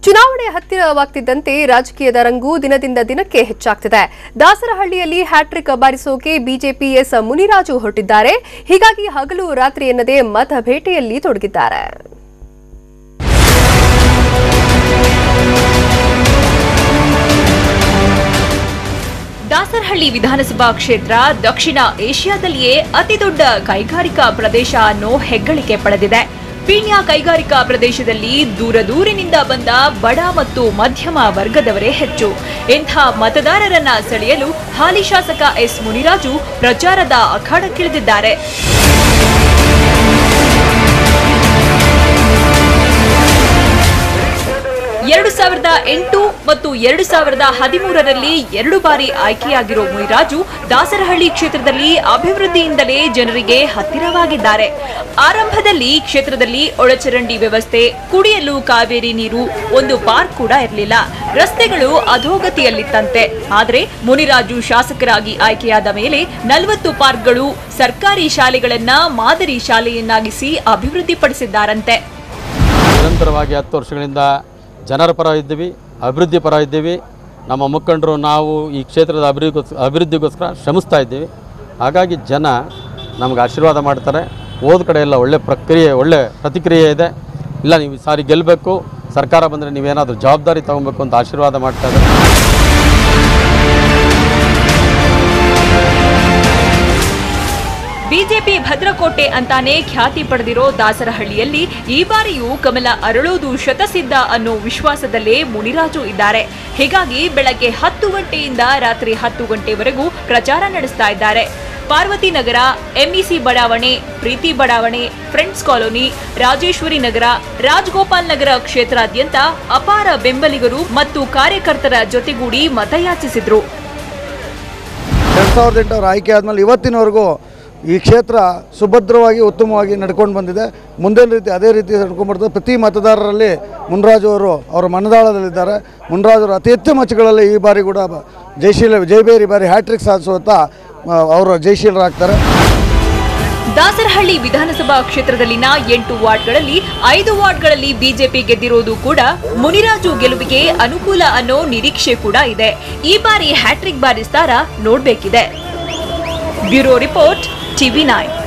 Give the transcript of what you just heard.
ಚುನಾವಣೆ ಹತ್ತಿರವಾಗ್ತಿದ್ದಂತೆ ರಾಜಕೀಯದ ರಂಗು ದಿನದಿಂದ ದಿನಕ್ಕೆ ಹೆಚ್ಚಾಗ್ತಿದೆ ದಾಸರಹಳ್ಳಿಯಲ್ಲಿ ಹ್ಯಾಟ್ರಿಕ್ ಬಾರಿಸೋಕೆ ಬಿಜೆಪಿ ಎಸ್ ಮುನಿರಾಜು ಹೊರಟಿದ್ದಾರೆ ಹೀಗಾಗಿ ಹಗಲು ರಾತ್ರಿ ಎನ್ನದೇ ಮತ ಭೇಟೆಯಲ್ಲಿ ತೊಡಗಿದ್ದಾರೆ ದಾಸರಹಳ್ಳಿ ವಿಧಾನಸಭಾ ಕ್ಷೇತ್ರ ದಕ್ಷಿಣ ಏಷ್ಯಾದಲ್ಲಿಯೇ ಅತಿದೊಡ್ಡ ಕೈಗಾರಿಕಾ ಪ್ರದೇಶ ಅನ್ನೋ ಹೆಗ್ಗಳಿಕೆ ಪಡೆದಿದೆ ಪೀಣ್ಯ ಕೈಗಾರಿಕಾ ಪ್ರದೇಶದಲ್ಲಿ ದೂರ ದೂರಿನಿಂದ ಬಂದ ಬಡ ಮತ್ತು ಮಧ್ಯಮ ವರ್ಗದವರೇ ಹೆಚ್ಚು ಇಂಥ ಮತದಾರರನ್ನ ಸೆಳೆಯಲು ಹಾಲಿ ಶಾಸಕ ಎಸ್ ಮುನಿರಾಜು ಪ್ರಚಾರದ ಅಖಾಡಕ್ಕಿಳಿದಿದ್ದಾರೆ ಎರಡು ಸಾವಿರದ ಎಂಟು ಮತ್ತು ಎರಡು ಸಾವಿರದ ಹದಿಮೂರರಲ್ಲಿ ಎರಡು ಬಾರಿ ಆಯ್ಕೆಯಾಗಿರೋ ಮುನಿರಾಜು ದಾಸರಹಳ್ಳಿ ಕ್ಷೇತ್ರದಲ್ಲಿ ಅಭಿವೃದ್ಧಿಯಿಂದಲೇ ಜನರಿಗೆ ಹತ್ತಿರವಾಗಿದ್ದಾರೆ ಆರಂಭದಲ್ಲಿ ಕ್ಷೇತ್ರದಲ್ಲಿ ಒಳಚರಂಡಿ ವ್ಯವಸ್ಥೆ ಕುಡಿಯಲು ಕಾವೇರಿ ನೀರು ಒಂದು ಪಾರ್ಕ್ ಕೂಡ ಇರಲಿಲ್ಲ ರಸ್ತೆಗಳು ಅಧೋಗತಿಯಲ್ಲಿತ್ತಂತೆ ಆದರೆ ಮುನಿರಾಜು ಶಾಸಕರಾಗಿ ಆಯ್ಕೆಯಾದ ಮೇಲೆ ನಲವತ್ತು ಪಾರ್ಕ್ಗಳು ಸರ್ಕಾರಿ ಶಾಲೆಗಳನ್ನ ಮಾದರಿ ಶಾಲೆಯನ್ನಾಗಿಸಿ ಅಭಿವೃದ್ಧಿಪಡಿಸಿದ್ದಾರಂತೆ ನಿರಂತರವಾಗಿ ಹತ್ತು ವರ್ಷಗಳಿಂದ ಜನರ ಪರ ಇದ್ದೀವಿ ಅಭಿವೃದ್ಧಿ ಪರ ಇದ್ದೀವಿ ನಮ್ಮ ಮುಖಂಡರು ನಾವು ಈ ಕ್ಷೇತ್ರದ ಅಭಿವೃದ್ಧಿಗೋಸ್ ಅಭಿವೃದ್ಧಿಗೋಸ್ಕರ ಶ್ರಮಿಸ್ತಾ ಇದ್ದೀವಿ ಹಾಗಾಗಿ ಜನ ನಮ್ಗೆ ಆಶೀರ್ವಾದ ಮಾಡ್ತಾರೆ ಹೋದ ಕಡೆ ಎಲ್ಲ ಒಳ್ಳೆ ಪ್ರಕ್ರಿಯೆ ಒಳ್ಳೆ ಪ್ರತಿಕ್ರಿಯೆ ಇದೆ ಇಲ್ಲ ನೀವು ಈ ಸಾರಿ ಗೆಲ್ಲಬೇಕು ಸರ್ಕಾರ ಬಂದರೆ ನೀವೇನಾದರೂ ಜವಾಬ್ದಾರಿ ತೊಗೊಬೇಕು ಅಂತ ಆಶೀರ್ವಾದ ಮಾಡ್ತಾ ಇದ್ದಾರೆ ಬಿಜೆಪಿ ಭದ್ರಕೋಟೆ ಅಂತಾನೆ ಖ್ಯಾತಿ ಪಡೆದಿರೋ ದಾಸರಹಳ್ಳಿಯಲ್ಲಿ ಈ ಬಾರಿಯೂ ಕಮಲ ಅರಳೋದು ಶತಸಿದ್ಧ ಅನ್ನೋ ವಿಶ್ವಾಸದಲ್ಲೇ ಮುನಿರಾಜು ಇದ್ದಾರೆ ಹೀಗಾಗಿ ಬೆಳಗ್ಗೆ ಹತ್ತು ಗಂಟೆಯಿಂದ ರಾತ್ರಿ ಹತ್ತು ಗಂಟೆವರೆಗೂ ಪ್ರಚಾರ ನಡೆಸ್ತಾ ಇದ್ದಾರೆ ಪಾರ್ವತಿ ನಗರ ಎಂಇಸಿ ಬಡಾವಣೆ ಪ್ರೀತಿ ಬಡಾವಣೆ ಫ್ರೆಂಡ್ಸ್ ಕಾಲೋನಿ ರಾಜೇಶ್ವರಿ ನಗರ ರಾಜಗೋಪಾಲ್ ನಗರ ಕ್ಷೇತ್ರಾದ್ಯಂತ ಅಪಾರ ಬೆಂಬಲಿಗರು ಮತ್ತು ಕಾರ್ಯಕರ್ತರ ಜೊತೆಗೂಡಿ ಮತಯಾಚಿಸಿದ್ರು ಎರಡು ಸಾವಿರದ ಎಂಟರ ಆಯ್ಕೆ ಆದಮೇಲೆ ಇವತ್ತಿನವರೆಗೂ ಈ ಕ್ಷೇತ್ರ ಸುಭದ್ರವಾಗಿ ಉತ್ತಮವಾಗಿ ನಡ್ಕೊಂಡು ಬಂದಿದೆ ಮುಂದಿನ ರೀತಿ ಅದೇ ರೀತಿ ನಡ್ಕೊಂಡು ಬರ್ತದೆ ಪ್ರತಿ ಮತದಾರರಲ್ಲಿ ಮುನ್ರಾಜು ಅವರು ಅವರ ಮನದಾಳದಲ್ಲಿದ್ದಾರೆ ಮುನ್ರಾಜು ಅವರು ಅತಿ ಹೆಚ್ಚು ಮತಗಳಲ್ಲಿ ಈ ಬಾರಿ ಕೂಡ ಬ- ಜಯಶೀಲ ಜಯಬೇರಿ ಬಾರಿ ಹ್ಯಾಟ್ರಿಕ್ ಸಾಧಿಸುವಂಥ ಆ, ಅವರು ಜಯಶೀಲರಾಗ್ತಾರೆ ದಾಸರಹಳ್ಳಿ ವಿಧಾನಸಭಾ ಕ್ಷೇತ್ರದಲ್ಲಿನ ಎಂಟು ವಾರ್ಡ್ಗಳಲ್ಲಿ ಐದು ವಾರ್ಡ್ಗಳಲ್ಲಿ ಬಿಜೆಪಿ ಗೆದ್ದಿರೋದು ಕೂಡ ಮುನಿರಾಜು ಗೆಲುವಿಗೆ ಅನುಕೂಲ ಅನ್ನೋ ನಿರೀಕ್ಷೆ ಕೂಡ ಇದೆ ಈ ಬಾರಿ ಹ್ಯಾಟ್ರಿಕ್ ಬಾರಿಸ್ತಾರ ನೋಡ್ಬೇಕಿದೆ ಬ್ಯೂರೋ ರಿಪೋರ್ಟ್ ಟಿವಿ ನೈನ್